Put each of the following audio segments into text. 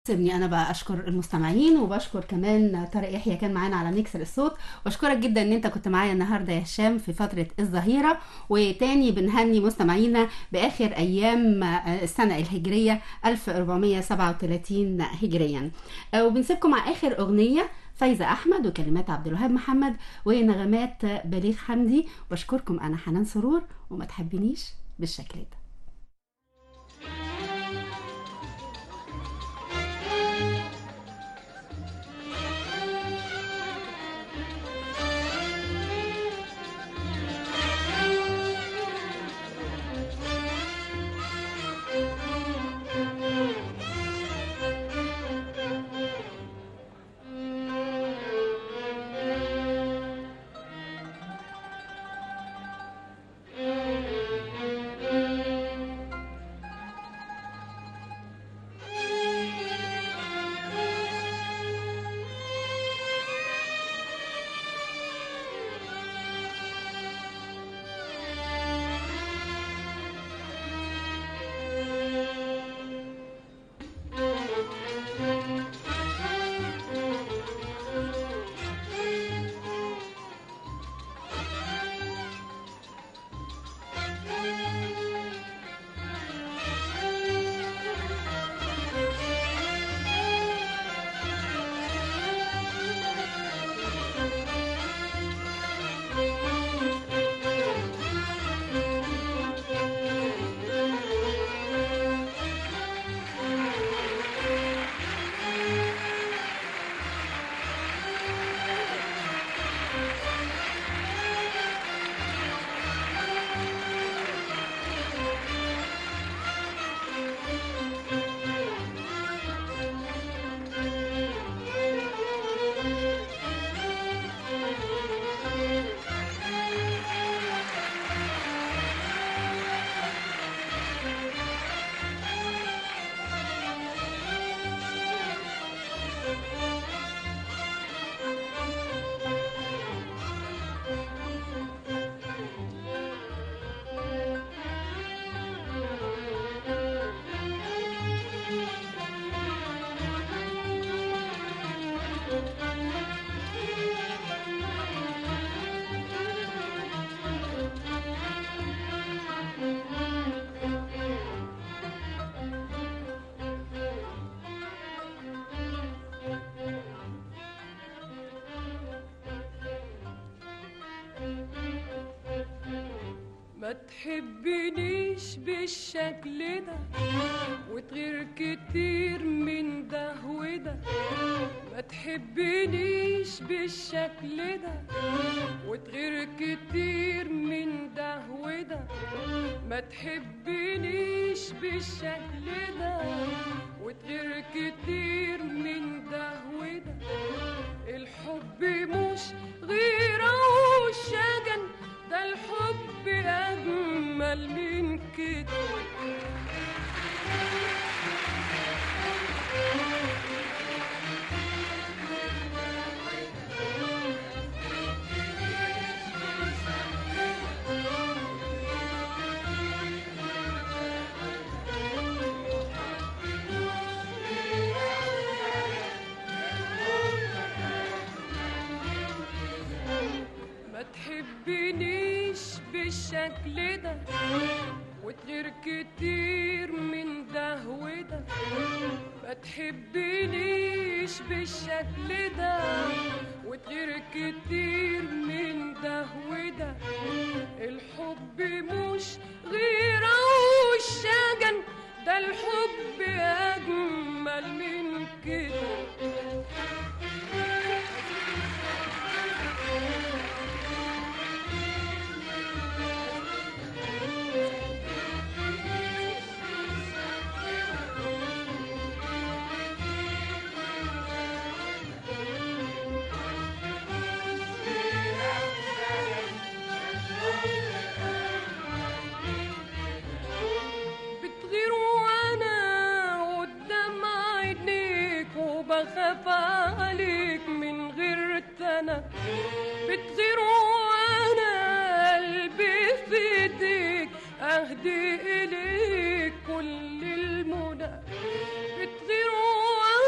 سيبني انا بقى اشكر المستمعين وبشكر كمان طارق يحيى كان معانا على نكسر الصوت واشكرك جدا ان انت كنت معايا النهارده يا هشام في فتره الظهيره وتاني بنهني مستمعينا باخر ايام السنه الهجريه 1437 هجريا وبنسيبكم مع اخر اغنيه فايزة أحمد وكلمات عبد الوهاب محمد ونغمات بليغ حمدي بشكركم أنا حنان سرور وما تحبنيش بالشكل ده ما تحبنيش بالشكل ده وتغير كتير من ده وده ما تحبنيش بالشكل ده وتغير كتير من ده وده ما تحبنيش بالشكل ده وتغير كتير من ده وده الحب مش غيره وشجن ده الحب أجمل من كده ما تحبنيش بالشكل ده وتغير كتير من ده وده ما تحبنيش بالشكل ده وتغير كتير من ده وده الحب مش غيره والشجن ده الحب أجمل من كده بتغير وانا قدام عينيك وبخاف عليك من غير تنا بتغير وانا قلبي في ايديك اهدي اليك كل المنى بتغير وانا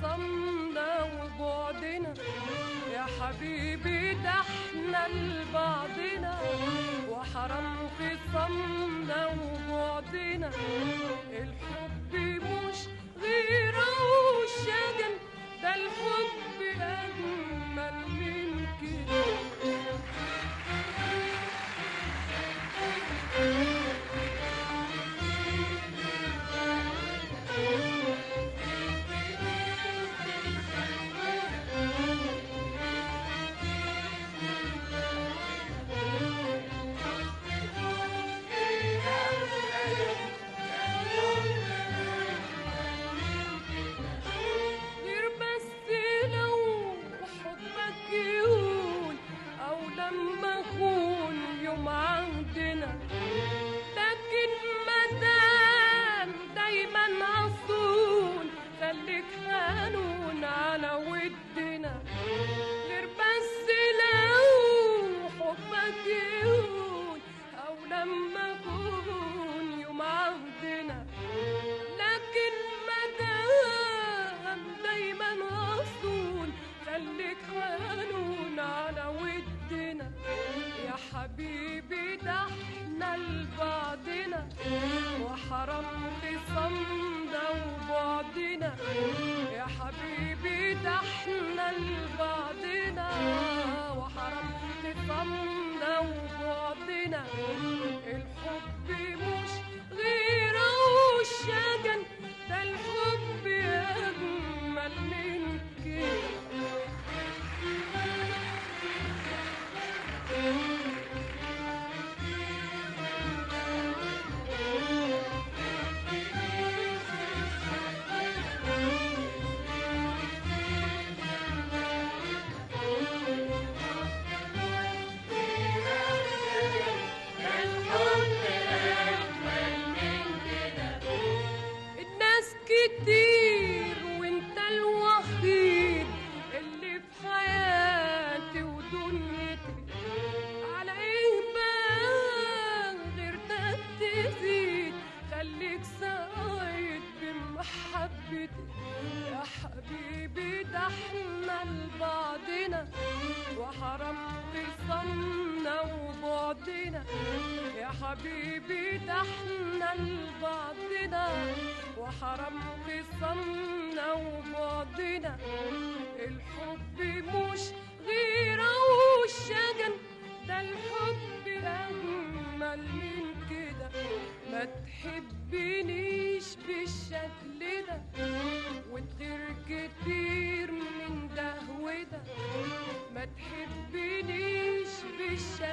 خصمنا وبعدنا يا حبيبي ده احنا لبعضنا وحرام خصمنا وبعدنا الحب مش غيره وشجن ده الحب أجمل من كده غير بس لو حبك يهون او لما اخون يوم عهدنا لكن مدام دايما عصون خليك حنون على ودنا غير بس لو حبك يهون او لما اكون يوم عهدنا لكن مدام دايما اصول خليك حنون على ودنا يا حبيبي ده احنا لبعضنا وحرام خصمنا وبعدنا يا حبيبي ده احنا لبعضنا وحرام خصمنا وبعدنا الحب مش غيره وشجن ده الحب أجمل من كده الناس كتير وانت الوحيد اللي في حياتي ودنيتي على ايه بقى غير ده تزيد خليك سعيد بمحبتي يا حبيبي ده احنا لبعضنا وحرام خصمنا وبعدنا يا حبيبي ده احنا لبعضنا وحرام خصمنا وبعدنا الحب مش غيره وشجن ده الحب أجمل من كده ما تحبنيش بالشكل ده وتغير كتير من ده وده ما تحبنيش بالشكل